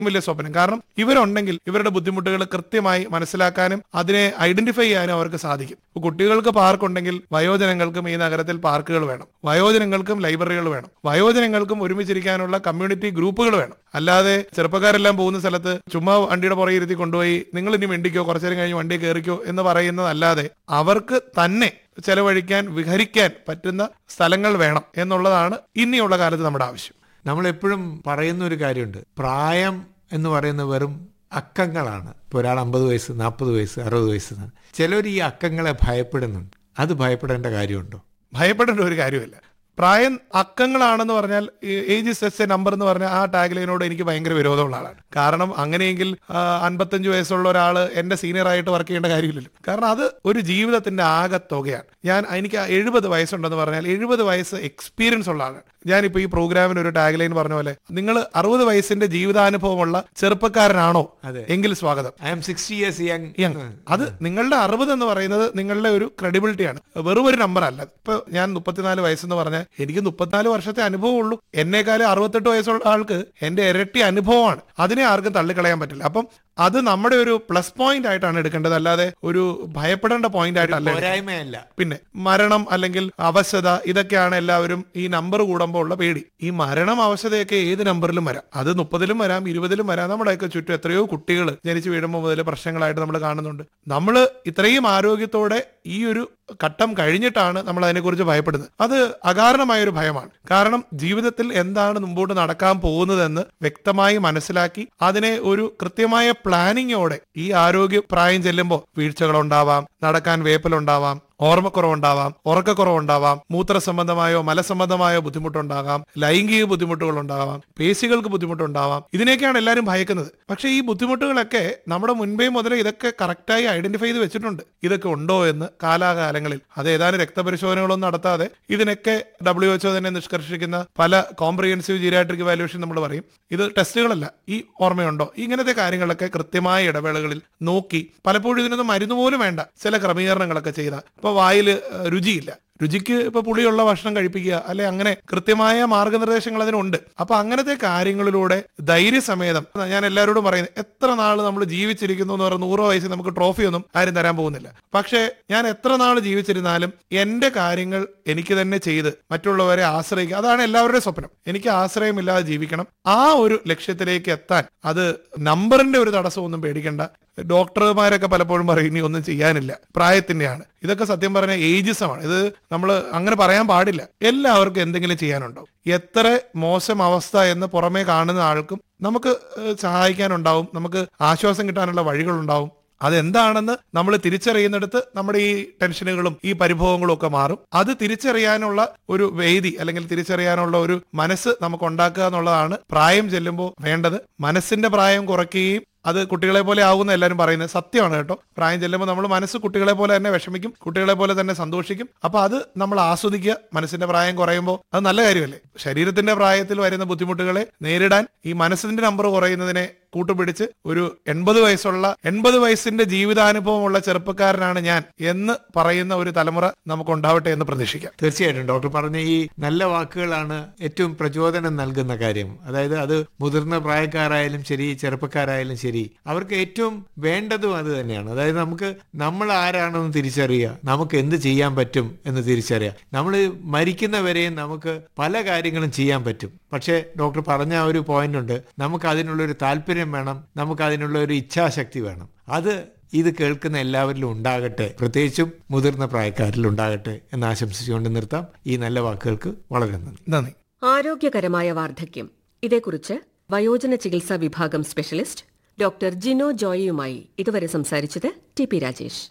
വലിയ സ്വപ്നം കാരണം ഇവരുണ്ടെങ്കിൽ ഇവരുടെ ബുദ്ധിമുട്ടുകൾ കൃത്യമായി മനസ്സിലാക്കാനും അതിനെ ഐഡന്റിഫൈ ചെയ്യാനും അവർക്ക് സാധിക്കും ഇപ്പൊ കുട്ടികൾക്ക് പാർക്ക് ഉണ്ടെങ്കിൽ വയോജനങ്ങൾക്കും ഈ നഗരത്തിൽ പാർക്കുകൾ വേണം വയോജനങ്ങൾക്കും ലൈബ്രറികൾ വേണം വയോജനങ്ങൾക്കും ഒരുമിച്ചിരിക്കാനുള്ള കമ്മ്യൂണിറ്റി ഗ്രൂപ്പുകൾ വേണം അല്ലാതെ ചെറുപ്പക്കാരെല്ലാം പോകുന്ന സ്ഥലത്ത് ചുമ്മാ വണ്ടിയുടെ പുറകെ ഇരുത്തി കൊണ്ടുപോയി നിങ്ങൾ ഇനി വണ്ടിക്കോ കുറച്ചു നേരം കഴിഞ്ഞ് വണ്ടി കയറിക്കോ എന്ന് പറയുന്നതല്ലാതെ അവർക്ക് തന്നെ ചെലവഴിക്കാൻ വിഹരിക്കാൻ പറ്റുന്ന സ്ഥലങ്ങൾ വേണം എന്നുള്ളതാണ് ഇനിയുള്ള കാലത്ത് നമ്മുടെ ആവശ്യം നമ്മളെപ്പോഴും പറയുന്ന ഒരു കാര്യമുണ്ട് പ്രായം എന്ന് പറയുന്ന വെറും അക്കങ്ങളാണ് ഇപ്പോൾ ഒരാൾ അമ്പത് വയസ്സ് നാൽപ്പത് വയസ്സ് അറുപത് വയസ്സ് എന്നാണ് ചിലർ ഈ അക്കങ്ങളെ ഭയപ്പെടുന്നുണ്ട് അത് ഭയപ്പെടേണ്ട കാര്യമുണ്ടോ ഭയപ്പെടേണ്ട ഒരു കാര്യമില്ല പ്രായം അക്കങ്ങളാണെന്ന് പറഞ്ഞാൽ age is as a number എന്ന് പറഞ്ഞാൽ ആ ടാഗ് ലൈനോട് എനിക്ക് ഭയങ്കര വിരോധമുള്ള ആളാണ് കാരണം അങ്ങനെയെങ്കിൽ ആ, അൻപത്തഞ്ച് വയസ്സുള്ള ഒരാൾ എന്റെ സീനിയർ ആയിട്ട് വർക്ക് ചെയ്യേണ്ട കാര്യമില്ലല്ലോ കാരണം അത് ഒരു ജീവിതത്തിന്റെ ആകെ തുകയാണ് ഞാൻ എനിക്ക് എഴുപത് വയസ്സുണ്ടെന്ന് പറഞ്ഞാൽ എഴുപത് വയസ്സ് എക്സ്പീരിയൻസ് ഉള്ള ആളാണ് ഞാനിപ്പോ ഈ പ്രോഗ്രാമിന് ഒരു ടാഗ് ലൈൻ പറഞ്ഞ പോലെ നിങ്ങൾ അറുപത് വയസ്സിന്റെ ജീവിതാനുഭവമുള്ള ചെറുപ്പക്കാരനാണോ അതെ. എങ്കിൽ സ്വാഗതം I'm sixty years young young അത് നിങ്ങളുടെ അറുപത് എന്ന് പറയുന്നത് നിങ്ങളുടെ ഒരു ക്രെഡിബിലിറ്റിയാണ് വെറും ഒരു നമ്പർ അല്ല ഇപ്പൊ ഞാൻ മുപ്പത്തിനാല് വയസ്സെന്ന് പറഞ്ഞാൽ എനിക്ക് മുപ്പത്തിനാല് വർഷത്തെ അനുഭവം ഉള്ളൂ എന്നെക്കാളും അറുപത്തെട്ട് വയസ്സുള്ള ആൾക്ക് എന്റെ ഇരട്ടി അനുഭവമാണ് അതിനെ ആർക്കും തള്ളിക്കളയാൻ പറ്റില്ല അപ്പം അത് നമ്മുടെ ഒരു പ്ലസ് പോയിന്റ് ആയിട്ടാണ് എടുക്കേണ്ടത് അല്ലാതെ ഒരു ഭയപ്പെടേണ്ട പോയിന്റ് ആയിട്ടല്ല എടുക്കേണ്ടത്. പോരായ്മയല്ല പിന്നെ മരണം അല്ലെങ്കിൽ അവശത ഇതൊക്കെയാണ് എല്ലാവരും ഈ നമ്പർ കൂടുമ്പോൾ ഉള്ള പേടി ഈ മരണം അവശതയൊക്കെ ഏത് നമ്പറിലും വരാം അത് മുപ്പതിലും വരാം ഇരുപതിലും വരാം നമ്മുടെയൊക്കെ ചുറ്റും എത്രയോ കുട്ടികൾ ജനിച്ചു വീഴുമ്പോൾ മുതൽ പ്രശ്നങ്ങളായിട്ട് നമ്മൾ കാണുന്നുണ്ട് നമ്മൾ ഇത്രയും ആരോഗ്യത്തോടെ ഈ ഒരു ഘട്ടം കഴിഞ്ഞിട്ടാണ് നമ്മൾ അതിനെക്കുറിച്ച് ഭയപ്പെടുന്നത് അത് അകാരണമായ ഒരു ഭയമാണ് കാരണം ജീവിതത്തിൽ എന്താണ് മുമ്പോട്ട് നടക്കാൻ പോകുന്നതെന്ന് വ്യക്തമായി മനസ്സിലാക്കി അതിനെ ഒരു കൃത്യമായ പ്ലാനിങ്ങോടെ ഈ ആരോഗ്യ പ്രായം ചെല്ലുമ്പോൾ വീഴ്ചകൾ ഉണ്ടാവാം നടക്കാൻ വേപ്പലുണ്ടാവാം ഓർമ്മക്കുറവുണ്ടാവാം ഉറക്കക്കുറവുണ്ടാവാം മൂത്ര സംബന്ധമായോ മലസംബന്ധമായോ ബുദ്ധിമുട്ടുണ്ടാകാം ലൈംഗിക ബുദ്ധിമുട്ടുകൾ ഉണ്ടാവാം പേശികൾക്ക് ബുദ്ധിമുട്ടുണ്ടാവാം ഇതിനെയൊക്കെയാണ് എല്ലാവരും ഭയക്കുന്നത് പക്ഷേ ഈ ബുദ്ധിമുട്ടുകളൊക്കെ നമ്മുടെ മുൻപേ മുതലേ ഇതൊക്കെ കറക്റ്റായി ഐഡന്റിഫൈ ചെയ്ത് വെച്ചിട്ടുണ്ട് ഇതൊക്കെ ഉണ്ടോ എന്ന് കാലാകാലങ്ങളിൽ അത് ഏതാനും രക്തപരിശോധനകളൊന്നും നടത്താതെ ഇതിനൊക്കെ ഡബ്ല്യു എച്ച്ഒ തന്നെ നിഷ്കർഷിക്കുന്ന പല കോംപ്രിഹെൻസീവ് ജീരാട്രിക് വാല്യൂഷൻ നമ്മൾ പറയും ഇത് ടെസ്റ്റുകളല്ല ഈ ഓർമ്മയുണ്ടോ ഇങ്ങനത്തെ കാര്യങ്ങളൊക്കെ കൃത്യമായ ഇടവേളകളിൽ നോക്കി പലപ്പോഴും ഇതിനൊന്നും മരുന്ന് പോലും വേണ്ട ചില ക്രമീകരണങ്ങളൊക്കെ ചെയ്ത ഇപ്പൊ വായില് ഏഹ്, രുചിയില്ല രുചിക്ക് ഇപ്പൊ പുളിയുള്ള ഭക്ഷണം കഴിപ്പിക്കുക അല്ലെ അങ്ങനെ കൃത്യമായ മാർഗനിർദ്ദേശങ്ങൾ അതിനുണ്ട് അപ്പൊ അങ്ങനത്തെ കാര്യങ്ങളിലൂടെ ധൈര്യസമേതം ഞാൻ എല്ലാവരോടും പറയുന്നത് എത്ര നാൾ നമ്മൾ ജീവിച്ചിരിക്കുന്നു എന്ന് പറഞ്ഞ നൂറോ വയസ്സിൽ നമുക്ക് ട്രോഫി ഒന്നും ആരും തരാൻ പോകുന്നില്ല പക്ഷേ ഞാൻ എത്ര നാൾ ജീവിച്ചിരുന്നാലും എന്റെ കാര്യങ്ങൾ എനിക്ക് തന്നെ ചെയ്ത് മറ്റുള്ളവരെ ആശ്രയിക്കുക അതാണ് എല്ലാവരുടെയും സ്വപ്നം എനിക്ക് ആശ്രയമില്ലാതെ ജീവിക്കണം ആ ഒരു ലക്ഷ്യത്തിലേക്ക് എത്താൻ അത് നമ്പറിന്റെ ഒരു തടസ്സമൊന്നും പേടിക്കണ്ട ഡോക്ടർമാരൊക്കെ പലപ്പോഴും പറയും ഇനി ഒന്നും ചെയ്യാനില്ല പ്രായത്തിന്റെയാണ് ഇതൊക്കെ സത്യം പറഞ്ഞ ഏജിസമാണ് ഇത് നമ്മൾ അങ്ങനെ പറയാൻ പാടില്ല എല്ലാവർക്കും എന്തെങ്കിലും ചെയ്യാനുണ്ടാവും എത്ര മോശം അവസ്ഥ എന്ന് പുറമേ കാണുന്ന ആൾക്കും നമുക്ക് ഏഹ്, സഹായിക്കാനുണ്ടാവും നമുക്ക് ആശ്വാസം കിട്ടാനുള്ള വഴികളുണ്ടാവും അതെന്താണെന്ന് നമ്മൾ തിരിച്ചറിയുന്നിടത്ത് നമ്മുടെ ഈ ടെൻഷനുകളും ഈ പരിഭവങ്ങളും ഒക്കെ മാറും അത് തിരിച്ചറിയാനുള്ള ഒരു വേദി അല്ലെങ്കിൽ തിരിച്ചറിയാനുള്ള ഒരു മനസ്സ് നമുക്ക് ഉണ്ടാക്കുക എന്നുള്ളതാണ് പ്രായം ചെല്ലുമ്പോൾ വേണ്ടത് മനസ്സിന്റെ പ്രായം കുറയ്ക്കുകയും അത് കുട്ടികളെ പോലെ ആവുന്ന എല്ലാവരും പറയുന്നത് സത്യമാണ് കേട്ടോ പ്രായം ചെല്ലുമ്പോൾ നമ്മൾ മനസ്സ് കുട്ടികളെ പോലെ തന്നെ വിഷമിക്കും കുട്ടികളെ പോലെ തന്നെ സന്തോഷിക്കും അപ്പൊ അത് നമ്മൾ ആസ്വദിക്കുക മനസ്സിന്റെ പ്രായം കുറയുമ്പോൾ അത് നല്ല കാര്യമല്ലേ ശരീരത്തിന്റെ പ്രായത്തിൽ വരുന്ന ബുദ്ധിമുട്ടുകളെ നേരിടാൻ ഈ മനസ്സിന്റെ നമ്പർ കുറയുന്നതിനെ കൂട്ടുപിടിച്ച് ഒരു എൺപത് വയസ്സുള്ള എൺപത് വയസ്സിന്റെ ജീവിതാനുഭവമുള്ള ചെറുപ്പക്കാരനാണ് ഞാൻ എന്ന് പറയുന്ന ഒരു തലമുറ നമുക്ക് ഉണ്ടാവട്ടെ എന്ന് പ്രതീക്ഷിക്കാം തീർച്ചയായിട്ടും ഡോക്ടർ പറഞ്ഞ ഈ നല്ല വാക്കുകളാണ് ഏറ്റവും പ്രചോദനം നൽകുന്ന കാര്യം അതായത് അത് മുതിർന്ന പ്രായക്കാരായാലും ശരി ചെറുപ്പക്കാരായാലും ശരി അവർക്ക് ഏറ്റവും വേണ്ടതും അത് തന്നെയാണ് അതായത് നമുക്ക് നമ്മൾ ആരാണെന്ന് തിരിച്ചറിയുക നമുക്ക് എന്ത് ചെയ്യാൻ പറ്റും എന്ന് തിരിച്ചറിയുക നമ്മൾ മരിക്കുന്നവരെയും നമുക്ക് പല കാര്യങ്ങളും ചെയ്യാൻ പറ്റും പക്ഷേ ഡോക്ടർ പറഞ്ഞ ആ ഒരു പോയിന്റ് ഉണ്ട് നമുക്ക് അതിനുള്ള ഒരു താല്പര്യം വേണം നമുക്ക് അതിനുള്ള ഒരു ഇച്ഛാശക്തി വേണം അത് ഇത് കേൾക്കുന്ന എല്ലാവരിലും ഉണ്ടാകട്ടെ പ്രത്യേകിച്ചും മുതിർന്ന പ്രായക്കാരിൽ ഉണ്ടാകട്ടെ എന്ന് ആശംസിച്ചുകൊണ്ട് നിർത്താം ഈ നല്ല വാക്കുകൾക്ക് വളരെ നന്ദി നന്ദി ആരോഗ്യകരമായ വാർദ്ധക്യം ഇതേക്കുറിച്ച് വയോജന ചികിത്സാ വിഭാഗം സ്പെഷ്യലിസ്റ്റ് ഡോക്ടർ ജിനോ ജോയിയുമായി ഇതുവരെ സംസാരിച്ചത് T P Rajesh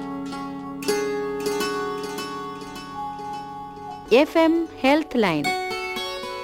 F M health line